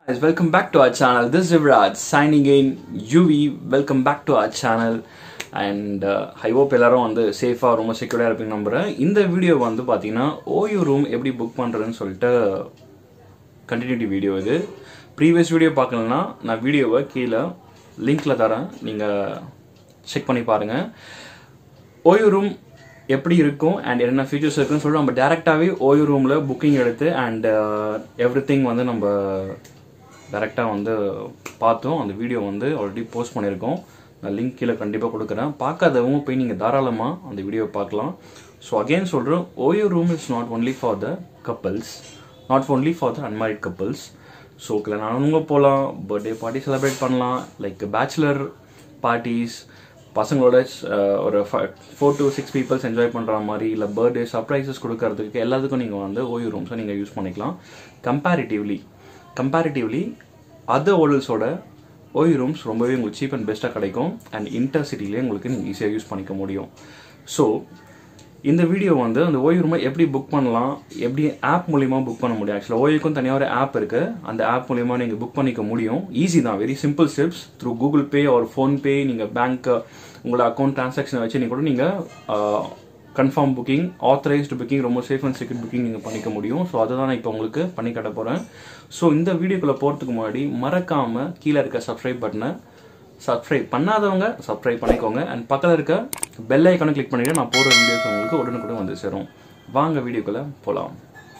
Guys, welcome back to our channel. This is Vivraj signing in. UV, welcome back to our channel. And I hope எல்லாரும் வந்து சேஃபாக ரொம்ப செக்யூர்டாக இருப்பீங்க நம்புகிறேன் இந்த வீடியோ வந்து பார்த்தீங்கன்னா ஓயோ ரூம் எப்படி புக் பண்ணுறதுன்னு சொல்லிட்டு கண்டினியூட்டி வீடியோ இது ப்ரீவியஸ் வீடியோ பார்க்கலன்னா நான் வீடியோவை கீழே லிங்க்கில் தரேன் நீங்கள் செக் பண்ணி பாருங்கள் ஓயோ ரூம் எப்படி இருக்கும் அண்ட் என்னென்ன ஃபீச்சர்ஸ் இருக்குன்னு சொல்லிட்டு நம்ம டேரெக்டாகவே ஓயோ ரூமில் புக்கிங் எடுத்து அண்ட் எவ்ரி திங் வந்து நம்ம டேரெக்டாக வந்து பார்த்தோம் அந்த வீடியோ வந்து ஆல்ரெடி போஸ்ட் பண்ணியிருக்கோம் நான் லிங்க் கீழே கண்டிப்பாக கொடுக்குறேன் பார்க்காதவங்க போய் நீங்கள் தாராளமாக அந்த வீடியோ பார்க்கலாம் ஸோ அகெயின் சொல்கிறேன் OYO room is not only for the couples not only for the unmarried couples so கல்யாணவங்க போகலாம் பர்த்டே பார்ட்டி செலிப்ரேட் பண்ணலாம் லைக் பேச்சுலர் பார்ட்டிஸ் பசங்களோட அஹ், ஒரு four to six peoples enjoy பண்ணுற மாதிரி இல்லை பர்த்டே சர்ப்ரைசஸ் கொடுக்கறதுக்கு எல்லாத்துக்கும் நீங்கள் வந்து ஓய்வு ரூம்ஸை நீங்கள் யூஸ் பண்ணிக்கலாம் கம்பேரிட்டிவ்லி கம்பேரிட்டிவ்லி அதர் ஹோட்டல்ஸோட ஓய்வு ரூம்ஸ் ரொம்பவே உங்களுக்கு சீப் அண்ட் பெஸ்ட்டாக கிடைக்கும் அண்ட் இன்டர் சிட்டிலேயே உங்களுக்கு நீங்கள் ஈஸியாக யூஸ் பண்ணிக்க முடியும் ஸோ இந்த வீடியோ வந்து அந்த ஓய்வு ரூமை எப்படி புக் பண்ணலாம் எப்படி ஆப் மூலியமா புக் பண்ண முடியும் ஆக்சுவலாக ஓய்வுக்கும் தனியாக ஒரு ஆப் இருக்கு அந்த ஆப் மூலியமா நீங்கள் புக் பண்ணிக்க முடியும் ஈஸி தான் very simple steps through Google Pay ஒரு ஃபோன்பே நீங்கள் பேங்க் உங்களோட அக்கௌண்ட் டிரான்சாக்ஷனை வச்சு நீங்கள் கூட நீங்கள் கன்ஃபார்ம் புக்கிங் ஆத்தரைஸ்டு புக்கிங் ரொம்ப சேஃப் அண்ட் செக்யூர் புக்கிங் நீங்கள் பண்ணிக்க முடியும் ஸோ அதை தான் நான் இப்போ உங்களுக்கு பண்ணி காட்ட போகிறேன் ஸோ இந்த வீடியோக்குள்ளே போகிறதுக்கு முன்னாடி மறக்காமல் கீழே இருக்க சப்ஸ்கிரைப் பட்டனை சப்ஸ்கிரைப் பண்ணாதவங்க சப்ஸ்கிரைப் பண்ணிக்கோங்க அண்ட் பக்கத்தில் இருக்க பெல் ஐக்கானை கிளிக் பண்ணிட்டு நான் போடுற வீடியோஸ் உங்களுக்கு உடனுக்குடன் வந்து சேரும் வாங்க வீடியோக்குள்ளே போகலாம்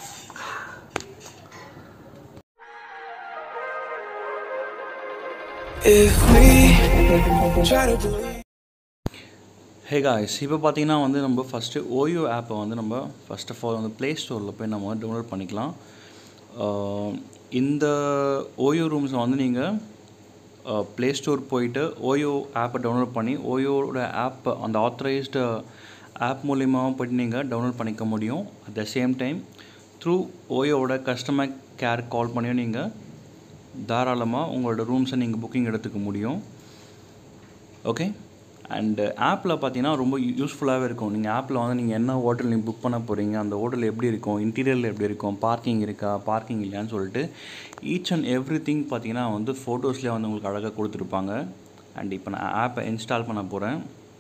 If we try to believe. Hey guys இப்போ பார்த்தீங்கன்னா வந்து நம்ம ஃபஸ்ட்டு ஓயோ ஆப்பை வந்து நம்ம ஃபர்ஸ்ட் ஆஃப் ஆல் வந்து ப்ளே ஸ்டோரில் போய் நம்ம டவுன்லோட் பண்ணிக்கலாம் ஆஹ் இந்த ஓயோ ரூம்ஸை வந்து நீங்கள் ப்ளே ஸ்டோர் போயிட்டு ஓயோ ஆப்பை டவுன்லோட் பண்ணி ஓயோட ஆப் அந்த ஆத்தரைஸ்டு ஆப் மூலியமாகவும் போயிட்டு நீங்கள் டவுன்லோட் பண்ணிக்க முடியும் at the same time through ஓயோவோட கஸ்டமர் கேர் கால் பண்ணியும் நீங்கள் தாராளமாக உங்களோட ரூம்ஸை நீங்கள் புக்கிங் எடுத்துக்க முடியும் ஓகே அண்டு ஆப்பில் பார்த்தீங்கன்னா ரொம்ப யூஸ்ஃபுல்லாகவே இருக்கும் நீங்கள் ஆப்பில் வந்து நீங்கள் என்ன ஹோட்டல் நீங்கள் புக் பண்ண போகிறீங்க அந்த ஹோட்டல் எப்படி இருக்கும் இன்டீரியரில் எப்படி இருக்கும் பார்க்கிங் இருக்கா பார்க்கிங் இல்லையான்னு சொல்லிட்டு ஈச் அண்ட் எவ்ரி திங் பார்த்தீங்கன்னா வந்து ஃபோட்டோஸ்லேயே வந்து உங்களுக்கு அழகாக கொடுத்துருப்பாங்க அண்ட் இப்போ நான் ஆப்பை இன்ஸ்டால் பண்ண போகிறேன்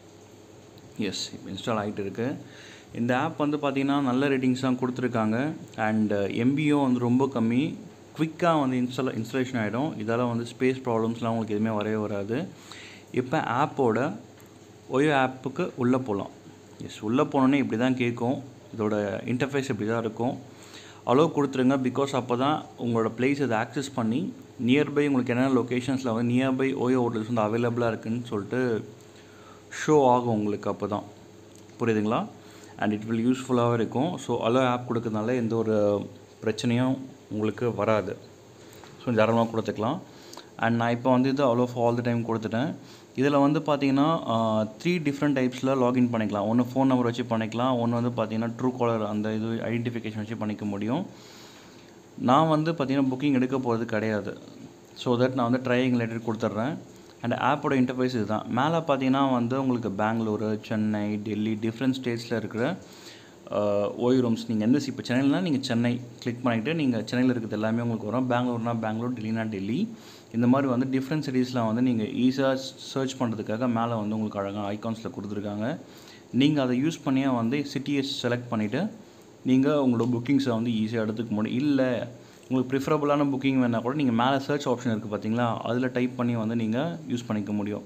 எஸ் இப்போ இன்ஸ்டால் ஆகிட்டு இருக்கு இந்த ஆப் வந்து பார்த்தீங்கன்னா நல்ல ரேட்டிங்ஸ் தான் கொடுத்துருக்காங்க அண்ட் எம்பியும் வந்து ரொம்ப கம்மி குவிக்காக வந்து இன்ஸ்டால் இன்ஸ்டலேஷன் ஆகிடும் இதால் வந்து ஸ்பேஸ் ப்ராப்ளம்ஸ்லாம் உங்களுக்கு எதுவுமே வரவே வராது இப்போ ஆப்போட ஒயோ ஆப்புக்கு உள்ளே போகலாம் எஸ் உள்ளே போனோன்னே இப்படி தான் கேட்கும் இதோட இன்டர்ஃபேஸ் இப்படி தான் இருக்கும் அலோவ் கொடுத்துருங்க பிகாஸ் அப்போ தான் உங்களோட பிளேஸ் இதை ஆக்சஸ் பண்ணி நியர்பை உங்களுக்கு என்னென்ன லொக்கேஷன்ஸில் வந்து நியர்பை ஓயோ ஹோட்டல்ஸ் வந்து அவைலபிளாக இருக்குன்னு சொல்லிட்டு ஷோ ஆகும் உங்களுக்கு அப்போ தான் புரியுதுங்களா அண்ட் இட் வில் யூஸ்ஃபுல்லாகவும் இருக்கும் ஸோ அலோ ஆப் கொடுக்கறதுனால எந்த ஒரு பிரச்சனையும் உங்களுக்கு வராது ஸோ தாராளமாக கொடுத்துக்கலாம் அண்ட் நான் இப்போ வந்து இது அவ்வளோ ஆல் த டைம் கொடுத்துட்டேன் இதில் வந்து பார்த்தீங்கன்னா த்ரீ டிஃப்ரெண்ட் டைப்ஸில் லாகின் பண்ணிக்கலாம் ஒன்று ஃபோன் நம்பர் வச்சு பண்ணிக்கலாம் ஒன்று வந்து பார்த்தீங்கன்னா ட்ரூ காலர் அந்த இது ஐடென்டிஃபிகேஷன் வச்சு பண்ணிக்க முடியும் நான் வந்து பார்த்தீங்கன்னா புக்கிங் எடுக்க போகிறது கிடையாது ஸோ தட் நான் வந்து ட்ரையிங் லெட்டர் கொடுத்துட்றேன் அண்ட் ஆப்போட இன்டர்ஃபேஸ் இதுதான் மேலே பார்த்தீங்கன்னா வந்து உங்களுக்கு பெங்களூரு சென்னை டெல்லி டிஃப்ரெண்ட் ஸ்டேட்ஸில் இருக்கிற ஓய் ரூம்ஸ் நீங்கள் எந்த இப்போ சென்னையில்னா நீங்கள் சென்னை கிளிக் பண்ணிவிட்டு நீங்கள் சென்னையில் இருக்கிறது எல்லாமே உங்களுக்கு வரும் பெங்களூர்னா பெங்களூர் டெல்லினா டெல்லி இந்த மாதிரி வந்து டிஃப்ரெண்ட் சிட்டிஸில் வந்து நீங்கள் ஈஸியாக சர்ச் பண்ணுறதுக்காக மேலே வந்து உங்களுக்கு அழகாக ஐகான்ஸில் கொடுத்துருக்காங்க நீங்கள் அதை யூஸ் பண்ணியே வந்து சிட்டியை செலக்ட் பண்ணிவிட்டு நீங்கள் உங்களோட புக்கிங்ஸை வந்து ஈஸியாக எடுத்துக்க முடியும் இல்லை உங்களுக்கு ப்ரிஃபரபுளான புக்கிங் வேணால் கூட நீங்கள் மேலே சர்ச் ஆப்ஷன் இருக்குது பார்த்தீங்களா அதில் டைப் பண்ணி வந்து நீங்கள் யூஸ் பண்ணிக்க முடியும்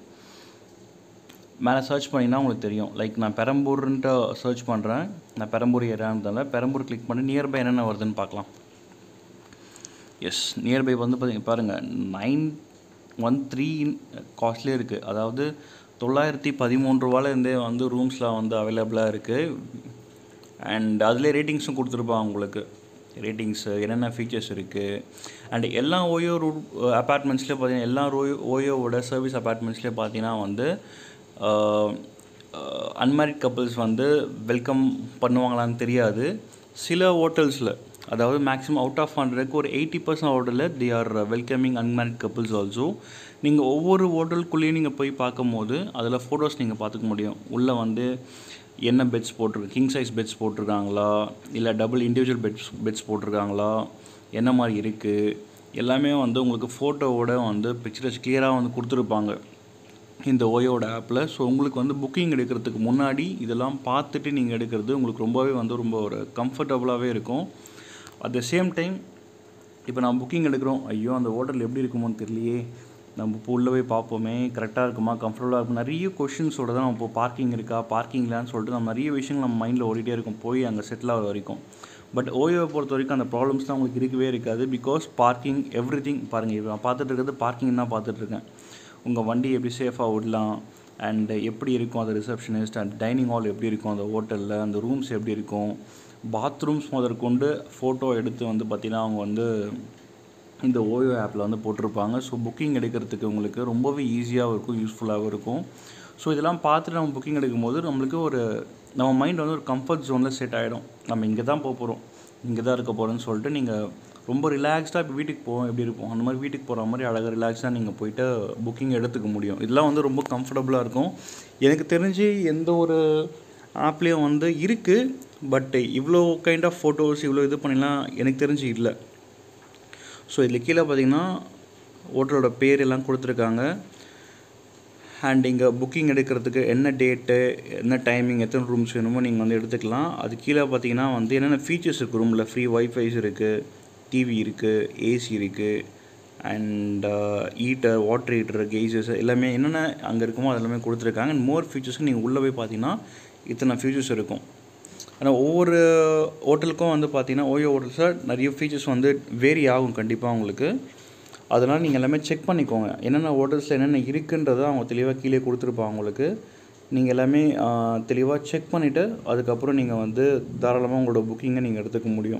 மேலே சர்ச் பண்ணிங்கன்னா உங்களுக்கு தெரியும் லைக் நான் பெரம்பூர்ன்ட்டு சர்ச் பண்ணுறேன் நான் பெரம்பூர் ஏரியான்றதால பெரம்பூர் கிளிக் பண்ணி நியர்பை என்னென்ன வருதுன்னு பார்க்கலாம் எஸ் நியர்பை வந்து பார்த்தீங்க பாருங்கள் நைன் ஒன் த்ரீ காஸ்ட்லியே இருக்குது அதாவது தொள்ளாயிரத்தி பதிமூன்று ரூபாலேருந்தே வந்து ரூம்ஸ்லாம் வந்து அவைலபிளாக இருக்குது அண்ட் அதிலே ரேட்டிங்ஸும் கொடுத்துருப்பாங்க உங்களுக்கு ரேட்டிங்ஸு என்னென்ன ஃபீச்சர்ஸ் இருக்குது அண்ட் எல்லா ஓயோ ரூ அப்பார்ட்மெண்ட்ஸ்லேயே பார்த்தீங்கன்னா எல்லா ரோயோ ஓயோவோட சர்வீஸ் அப்பார்ட்மெண்ட்ஸ்லேயே பார்த்தீங்கன்னா வந்து அன்மேரிட் கப்புள்ஸ் வந்து வெல்கம் பண்ணுவாங்களான்னு தெரியாது சில ஹோட்டல்ஸில் அதாவது மேக்ஸிமம் அவுட் ஆஃப் ஹண்ட்ரடுக்கு ஒரு எயிட்டி பர்சன்ட் ஹோட்டலில் they are welcoming unmarried couples also நீங்கள் ஒவ்வொரு ஹோட்டலுக்குள்ளேயும் நீங்கள் போய் பார்க்கும்போது அதில் ஃபோட்டோஸ் நீங்கள் பார்த்துக்க முடியும் உள்ளே வந்து என்ன பெட்ஸ் போட்டிருக்கு கிங் சைஸ் பெட்ஸ் போட்டிருக்காங்களா இல்லை டபுள் இண்டிவிஜுவல் பெட்ஸ் பெட்ஸ் போட்டிருக்காங்களா என்ன மாதிரி இருக்குது எல்லாமே வந்து உங்களுக்கு ஃபோட்டோவோட வந்து பிக்சர்ஸ் கிளியராக வந்து கொடுத்துருப்பாங்க இந்த ஓயோட ஆப்பில் ஸோ உங்களுக்கு வந்து புக்கிங் எடுக்கிறதுக்கு முன்னாடி இதெல்லாம் பார்த்துட்டு நீங்கள் எடுக்கிறது உங்களுக்கு ரொம்பவே வந்து ரொம்ப ஒரு கம்ஃபர்டபுளாகவே இருக்கும் அட் த சேம் டைம் இப்போ நான் புக்கிங் எடுக்கிறோம் ஐயோ அந்த ஹோட்டல் எப்படி இருக்குமோன்னு தெரியலையே நம்ம இப்போ உள்ளே போய் பார்ப்போமே கரெக்டாக இருக்குமா கம்ஃபர்டபுளாக இருக்கும் நிறைய கொஷின்ஸோட தான் நம்ம இப்போ பார்க்கிங் இருக்கா பார்க்கிங் இல்லைன்னு சொல்லிட்டு நம்ம நிறைய விஷயங்கள் நம்ம மைண்டில் ஓடிட்டே இருக்கும் போய் அங்கே செட்டில் ஆகிற வரைக்கும் பட் ஓயோவை பொறுத்த வரைக்கும் அந்த ப்ராப்ளம்ஸ்லாம் உங்களுக்கு இருக்கவே இருக்காது பிகாஸ் பார்க்கிங் எவ்ரி திங் பாருங்கள் இப்போ நான் பார்த்துட்டு இருக்கிறது பார்க்கிங் தான் பார்த்துட்ருக்கேன் உங்கள் வண்டி எப்படி சேஃபாக விடலாம் அண்ட் எப்படி இருக்கும் அந்த ரிசப்ஷனிஸ்ட் அண்ட் டைனிங் ஹால் எப்படி இருக்கும் அந்த ஹோட்டலில் அந்த ரூம்ஸ் எப்படி இருக்கும் பாத்ரூம்ஸ் முதற்கொண்டு ஃபோட்டோ எடுத்து வந்து பார்த்திங்கன்னா அவங்க வந்து இந்த ஓயோ ஆப்பில் வந்து போட்டிருப்பாங்க ஸோ புக்கிங் எடுக்கிறதுக்கு உங்களுக்கு ரொம்பவே ஈஸியாகவும் இருக்கும் யூஸ்ஃபுல்லாகவும் இருக்கும் ஸோ இதெல்லாம் பார்த்துட்டு நம்ம புக்கிங் எடுக்கும்போது நம்மளுக்கு ஒரு நம்ம மைண்ட் வந்து ஒரு கம்ஃபர்ட் ஜோனில் செட் ஆகிடும் நம்ம இங்கே தான் போக போகிறோம் இங்கே தான் இருக்க போகிறோன்னு சொல்லிட்டு நீங்கள் ரொம்ப ரிலாக்ஸ்டாக இப்போ வீட்டுக்கு போவோம் எப்படி இருப்போம் அந்த மாதிரி வீட்டுக்கு போகிற மாதிரி அழகாக ரிலாக்ஸாக நீங்கள் போயிட்டு புக்கிங் எடுத்துக்க முடியும் இதெல்லாம் வந்து ரொம்ப கம்ஃபர்டபுளாக இருக்கும் எனக்கு தெரிஞ்சு எந்த ஒரு ஆப்லேயும் வந்து இருக்குது பட் இவ்வளோ கைண்ட் ஆஃப் ஃபோட்டோஸ் இவ்வளோ இது பண்ணிலாம் எனக்கு தெரிஞ்சு இல்லை ஸோ இதில் கீழே பார்த்தீங்கன்னா ஹோட்டலோட பேர் எல்லாம் கொடுத்துருக்காங்க அண்ட் இங்கே புக்கிங் எடுக்கிறதுக்கு என்ன டேட்டு என்ன டைமிங் எத்தனை ரூம்ஸ் வேணுமோ நீங்கள் வந்து எடுத்துக்கலாம் அது கீழே பார்த்தீங்கன்னா வந்து என்னென்ன ஃபீச்சர்ஸ் இருக்குது ரூமில் ஃப்ரீ ஒய்ஃபைஸ் இருக்குது டிவி இருக்குது ஏசி இருக்குது அண்ட் ஹீட்டர் வாட்டர் ஹீட்டர் கெய்சஸ் எல்லாமே என்னென்ன அங்கே இருக்குமோ அதெல்லாமே கொடுத்துருக்காங்க அண்ட் மோர் ஃபீச்சர்ஸ்க்கு நீங்கள் உள்ளே போய் பார்த்தீங்கன்னா இத்தனை ஃபீச்சர்ஸ் இருக்கும் ஆனால் ஒவ்வொரு ஹோட்டலுக்கும் வந்து பார்த்தீங்கன்னா ஓயோ ஹோட்டல்ஸில் நிறைய ஃபீச்சர்ஸ் வந்து வேரி ஆகும் கண்டிப்பாக உங்களுக்கு அதனால் நீங்கள் எல்லாமே செக் பண்ணிக்கோங்க என்னென்ன ஹோட்டல்ஸில் என்னென்ன இருக்குன்றதை அவங்க தெளிவாக கீழே கொடுத்துருப்பாங்க உங்களுக்கு நீங்கள் எல்லாமே தெளிவாக செக் பண்ணிவிட்டு அதுக்கப்புறம் நீங்கள் வந்து தாராளமாக உங்களோட புக்கிங்கை நீங்கள் எடுத்துக்க முடியும்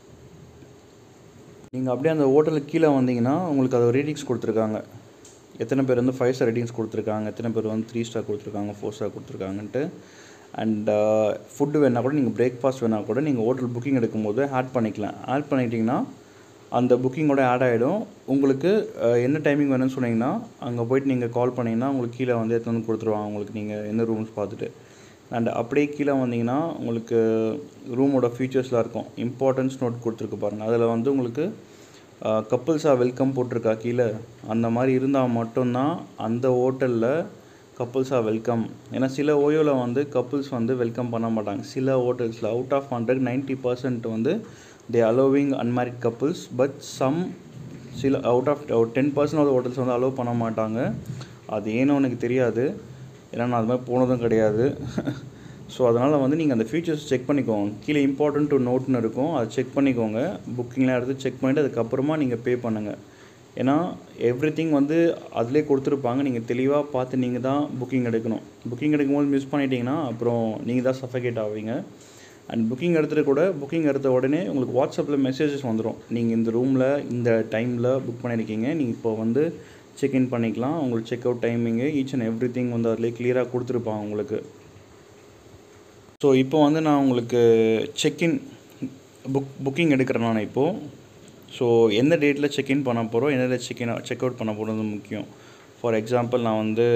நீங்கள் அப்படியே அந்த ஹோட்டலுக்கு கீழே வந்தீங்கன்னா உங்களுக்கு அது ரேட்டிங்ஸ் கொடுத்துருக்காங்க எத்தனை பேர் வந்து ஃபைவ் ஸ்டார் ரேட்டிங்ஸ் கொடுத்துருக்காங்க எத்தனை பேர் வந்து த்ரீ ஸ்டார் கொடுத்துருக்காங்க ஃபோர் ஸ்டார் கொடுத்துருக்காங்கன்ட்டு அண்ட் ஃபுட்டு வேணால் கூட நீங்கள் பிரேக்ஃபாஸ்ட் வேணால் கூட நீங்கள் ஹோட்டல் புக்கிங் எடுக்கும்போது ஆட் பண்ணிக்கலாம் ஆட் பண்ணிட்டீங்கன்னா அந்த புக்கிங்கோட ஆட் ஆகிடும் உங்களுக்கு அஹ், என்ன டைமிங் வேணும்னு சொன்னீங்கன்னா அங்கே போயிட்டு நீங்கள் கால் பண்ணிங்கன்னா உங்களுக்கு கீழே வந்து எடுத்து வந்து கொடுத்துருவாங்க உங்களுக்கு நீங்கள் எந்த ரூம்ஸ் பார்த்துட்டு அண்ட் அப்படியே கீழே வந்தீங்கன்னா உங்களுக்கு ரூமோட ஃபீச்சர்ஸ்லாம் இருக்கும் இம்பார்ட்டன்ஸ் நோட் கொடுத்துருக்கு பாருங்கள் அதில் வந்து உங்களுக்கு கப்புள்ஸாக வெல்கம் போட்டிருக்கா கீழே அந்த மாதிரி இருந்தால் மட்டும்தான் அந்த ஹோட்டலில் கப்புள்ஸாக வெல்கம் ஏன்னா சில ஓயோவில் வந்து கப்புள்ஸ் வந்து வெல்கம் பண்ண மாட்டாங்க சில ஹோட்டல்ஸில் out of hundred ninety percent வந்து they allowing unmarried couples but some சில out of ten percent of hotels வந்து அலோவ் பண்ண மாட்டாங்க அது ஏன்னு எனக்கு தெரியாது ஏன்னா நான் அது மாதிரி போனதும் கிடையாது ஸோ அதனால் வந்து நீங்கள் அந்த ஃபீச்சர்ஸ் செக் பண்ணிக்கோங்க கீழே இம்பார்ட்டன்ட் டு நோட்னு இருக்கும் அதை செக் பண்ணிக்கோங்க புக்கிங்லாம் எடுத்து செக் பண்ணிவிட்டு அதுக்கப்புறமா நீங்கள் பே பண்ணுங்கள் ஏன்னா எவ்ரி திங் வந்து அதிலே கொடுத்துருப்பாங்க நீங்கள் தெளிவாக பார்த்து நீங்கள் தான் புக்கிங் எடுக்கணும் புக்கிங் எடுக்கும்போது மிஸ் பண்ணிட்டீங்கன்னா அப்புறம் நீங்கள் தான் சஃபகேட் ஆவீங்க அண்ட் புக்கிங் எடுத்துகிட்டு கூட புக்கிங் எடுத்த உடனே உங்களுக்கு வாட்ஸ்அப்பில் மெசேஜஸ் வந்துடும் நீங்கள் இந்த ரூமில் இந்த டைமில் புக் பண்ணியிருக்கீங்க நீங்கள் இப்போ வந்து செக்இன் பண்ணிக்கலாம் உங்களுக்கு check out timing each and every thing வந்து அதிலே கிளியராக கொடுத்துருப்பாங்க உங்களுக்கு ஸோ இப்போ வந்து நான் உங்களுக்கு செக்இன் புக் புக்கிங் எடுக்கிறேன் நான் இப்போது ஸோ எந்த டேட்டில் செக்இன் பண்ண போகிறோம் எந்த டேட் செக்இன் செக் அவுட் பண்ண போகிறது முக்கியம் ஃபார் எக்ஸாம்பிள் நான் வந்து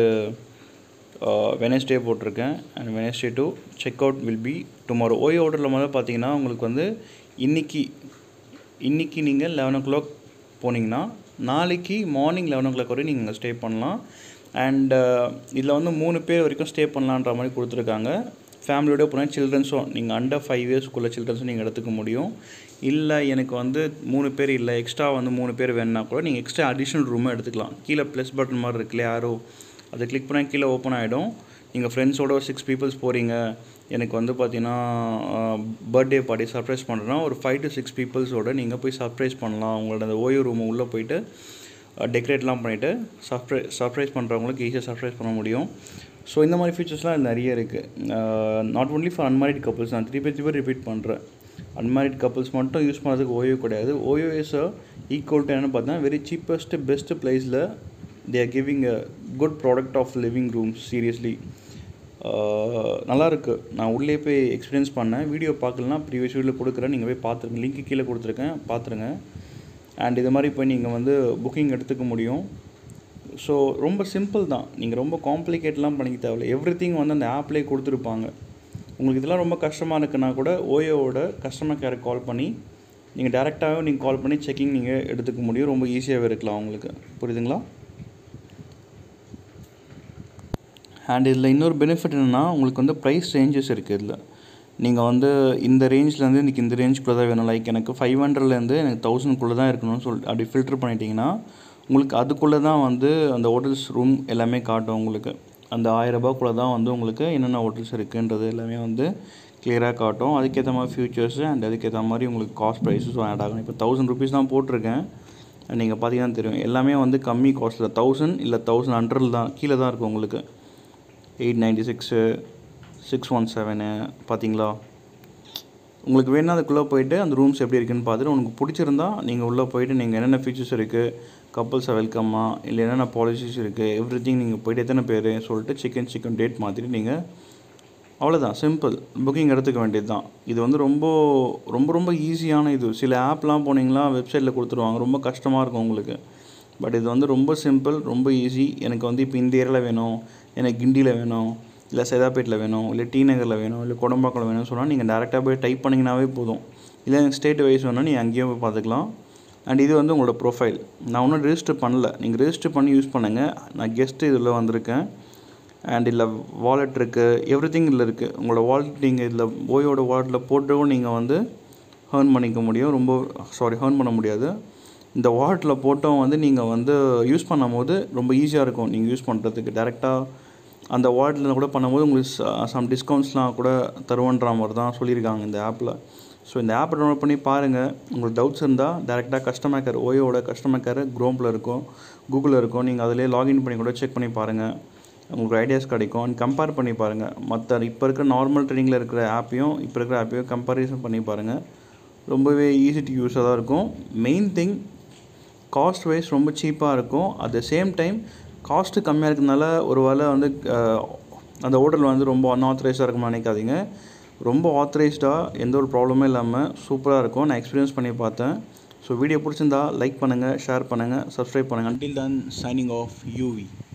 வெனஸ்டே போட்டிருக்கேன் and Wednesday to check out will be tomorrow OYO ஹோட்டலில் முதல்ல பார்த்தீங்கன்னா உங்களுக்கு வந்து இன்னைக்கு இன்னைக்கு நீங்கள் லெவன் ஓ கிளாக் போனீங்கன்னா நாளைக்கு மார்னிங் லெவன் ஓ கிளாக் வரையும் நீங்கள் ஸ்டே பண்ணலாம் அண்ட் இதில் வந்து மூணு பேர் வரைக்கும் ஸ்டே பண்ணலான்ற மாதிரி கொடுத்துருக்காங்க ஃபேமிலியோட போனால் சில்ட்ரன்ஸும் நீங்கள் அண்டர் ஃபைவ் இயர்ஸ்க்குள்ள சில்ட்ரன்ஸும் நீங்கள் எடுத்துக்க முடியும் இல்லை எனக்கு வந்து மூணு பேர் இல்லை எக்ஸ்ட்ரா வந்து மூணு பேர் வேணுன்னா கூட நீங்கள் எக்ஸ்ட்ரா அடிஷ்னல் ரூமை எடுத்துக்கலாம் கீழே ப்ளஸ் பட்டன் மாதிரி இருக்குல்ல யாரோ அதை கிளிக் பண்ணால் கீழே ஓப்பன் ஆகிடும் நீங்கள் ஃப்ரெண்ட்ஸோட சிக்ஸ் பீப்புள்ஸ் போகிறீங்க எனக்கு வந்து பார்த்தீங்கன்னா பர்த்டே பார்ட்டி சர்ப்ரைஸ் பண்ணுறேன்னா ஒரு ஃபைவ் டு சிக்ஸ் பீப்புள்ஸோட நீங்கள் போய் சர்ப்ரைஸ் பண்ணலாம் உங்களோட அந்த ஓய்வு ரூம் உள்ளே போயிட்டு டெக்கரேட்லாம் பண்ணிவிட்டு சர்ப்ரை சர்ப்ரைஸ் பண்ணுறவங்களுக்கு ஈஸியாக சர்ப்ரைஸ் பண்ண முடியும் ஸோ இந்த மாதிரி ஃபீச்சர்ஸ்லாம் நிறைய இருக்குது not only for unmarried couples நான் திருப்பி திருப்பி ரிப்பீட் பண்ணுறேன் அன்மேரிட் கப்புள்ஸ் மட்டும் யூஸ் பண்ணுறதுக்கு ஓயோ கிடையாது ஓயோ இஸ் ஈக்குவல் டு என்னென்னு பார்த்தா வெரி சீப்பஸ்ட் பெஸ்ட் ப்ரைஸில் they are giving a good product of living rooms seriously நல்லா இருக்கு நான் உள்ளே போய் எக்ஸ்பீரியன்ஸ் பண்ணேன் வீடியோ பார்க்கலனா ப்ரீவியஸ் வீடியோ கொடுக்குறேன் நீங்கள் போய் பார்த்துருங்க லிங்க் கீழே கொடுத்துருக்கேன் பார்த்துருங்க அண்ட் இது மாதிரி போய் நீங்கள் வந்து புக்கிங் எடுத்துக்க முடியும் ஸோ ரொம்ப சிம்பிள் தான் நீங்கள் ரொம்ப காம்ப்ளிகேட்லாம் பண்ணிக்க தேவையில்ல எவ்ரி திங் வந்து அந்த ஆப்லேயே கொடுத்துருப்பாங்க உங்களுக்கு இதெல்லாம் ரொம்ப கஷ்டமாக இருக்குன்னா கூட ஓயோவோட கஸ்டமர் கேருக்கு கால் பண்ணி நீங்கள் டேரெக்டாகவே நீங்கள் கால் பண்ணி செக்கிங் நீங்கள் எடுத்துக்க முடியும் ரொம்ப ஈஸியாகவே இருக்கலாம் உங்களுக்கு புரியுதுங்களா அண்ட் இதில் இன்னொரு பெனிஃபிட் என்னென்னா உங்களுக்கு வந்து ப்ரைஸ் ரேஞ்சஸ் இருக்குது இதில் நீங்கள் வந்து இந்த ரேஞ்ச்லேருந்து எனக்கு இந்த ரேஞ்சுக்குள்ளே தான் வேணும் லைக் எனக்கு ஃபைவ் ஹண்ட்ரட்லேருந்து எனக்கு தௌசண்ட்குள்ளே தான் இருக்கணும்னு சொல்லிட்டு அப்படி ஃபில்டர் பண்ணிட்டீங்கன்னா உங்களுக்கு அதுக்குள்ளே தான் வந்து அந்த ஹோட்டல்ஸ் ரூம் எல்லாமே காட்டும் உங்களுக்கு அந்த ஆயிரரூபாக்குள்ளே தான் வந்து உங்களுக்கு என்னென்ன ஹோட்டல்ஸ் இருக்குன்றது எல்லாமே வந்து கிளியராக காட்டும் அதுக்கேற்ற மாதிரி ஃபியூச்சர்ஸு அண்ட் அதுக்கேற்ற மாதிரி உங்களுக்கு காஸ்ட் ப்ரைஸஸும் ஆட் ஆகும் இப்போ தௌசண்ட் ருபீஸ் தான் போட்டிருக்கேன் நீங்கள் பார்த்தீங்கன்னா தெரியும் எல்லாமே வந்து கம்மி காஸ்ட்டில் தௌசண்ட் இல்லை தௌசண்ட் ஹண்ட்ரட் தான் கீழே தான் இருக்கும் உங்களுக்கு eight ninety six six one seven பார்த்தீங்களா உங்களுக்கு வேணால் அதுக்குள்ளே போயிட்டு அந்த ரூம்ஸ் எப்படி இருக்குன்னு பார்த்துட்டு உங்களுக்கு பிடிச்சிருந்தா நீங்கள் உள்ளே போயிட்டு நீங்கள் என்னென்ன ஃபீச்சர்ஸ் இருக்குது கப்பல்ஸை வெல்கம்மா இல்லை என்னென்ன பாலிசிஸ் இருக்குது எவ்ரி திங் நீங்கள் போயிட்டு எத்தனை பேர் சொல்லிட்டு சிக்கன் சிக்கன் டேட் மாற்றிட்டு நீங்கள் அவ்வளோதான் சிம்பிள் புக்கிங் எடுத்துக்க வேண்டியது தான் இது வந்து ரொம்ப ரொம்ப ரொம்ப ஈஸியான இது சில ஆப்லாம் போனீங்களா வெப்சைட்டில் கொடுத்துருவாங்க ரொம்ப கஷ்டமாக இருக்கும் உங்களுக்கு பட் இது வந்து ரொம்ப சிம்பிள் ரொம்ப ஈஸி எனக்கு வந்து இப்போ இந்த ஏரியாவில் வேணும் எனக்கு கிண்டியில் வேணும் இல்லை சைதாப்பேட்டில் வேணும் இல்லை டி நகரில் வேணும் இல்லை கொடம்பாக்கில் வேணும்னு சொன்னால் நீங்கள் டேரெக்டாக போய் டைப் பண்ணிங்கனாவே போதும் இல்லை எனக்கு ஸ்டேட் வைஸ் வேணும் நீங்கள் அங்கேயும் போய் பார்த்துக்கலாம் அண்ட் இது வந்து உங்களோட ப்ரொஃபைல் நான் ஒன்றும் ரெஜிஸ்டர் பண்ணல நீங்கள் ரெஜிஸ்டர் பண்ணி யூஸ் பண்ணுங்கள் நான் கெஸ்ட்டு இதில் வந்திருக்கேன் அண்ட் இல்லை வாலெட் இருக்குது எவ்ரி திங் இதில் இருக்குது உங்களோட வாலெட் நீங்கள் இதில் ஓயோட வாலெட்டில் போட்டும் நீங்கள் வந்து ஹேர்ன் பண்ணிக்க முடியும் ரொம்ப சாரி ஹேர்ன் பண்ண முடியாது இந்த வாலெட்டில் போட்டோம் வந்து நீங்கள் வந்து யூஸ் பண்ணும்போது ரொம்ப ஈஸியாக இருக்கும் நீங்கள் யூஸ் பண்ணுறதுக்கு டேரெக்டாக அந்த வாலெட்டில் கூட பண்ணும்போது உங்களுக்கு சம் டிஸ்கவுண்ட்ஸ்லாம் கூட தருவன்ற மாதிரி தான் சொல்லியிருக்காங்க இந்த ஆப்பில் ஸோ இந்த ஆப்பை டவுன்லோட் பண்ணி பாருங்கள் உங்களுக்கு டவுட்ஸ் இருந்தால் டேரெக்டாக கஸ்டமர் கேர் ஓயோட கஸ்டமர் கேர் குரோமில் இருக்கும் கூகுளில் இருக்கும் நீங்கள் அதிலே லாகின் பண்ணி கூட செக் பண்ணி பாருங்கள் உங்களுக்கு ஐடியாஸ் கிடைக்கும் அண்ட் கம்பேர் பண்ணி பாருங்கள் மற்ற இப்போ இருக்கிற நார்மல் ட்ரெயினிங்கில் இருக்கிற ஆப்பையும் இப்போ இருக்கிற ஆப்பையும் கம்பேரிசன் பண்ணி பாருங்கள் ரொம்பவே ஈஸி டு யூஸாக தான் இருக்கும் மெயின் திங் காஸ்ட் வைஸ் ரொம்ப சீப்பாக இருக்கும் at the same time cost கம்மியாக இருக்கிறதுனால ஒரு வேளை வந்து அஹ், அந்த ஹோட்டல் வந்து ரொம்ப அன்ஆத்தரைஸ்டாக இருக்கும்னு நினைக்காதீங்க ரொம்ப ஆத்தரைஸ்டாக எந்த ஒரு ப்ராப்ளமே இல்லாமல் சூப்பராக இருக்கும் நான் எக்ஸ்பீரியன்ஸ் பண்ணி பார்த்தேன் ஸோ வீடியோ பிடிச்சிருந்தா லைக் பண்ணுங்கள் ஷேர் பண்ணுங்கள் சப்ஸ்கிரைப் பண்ணுங்கள் until then signing off UV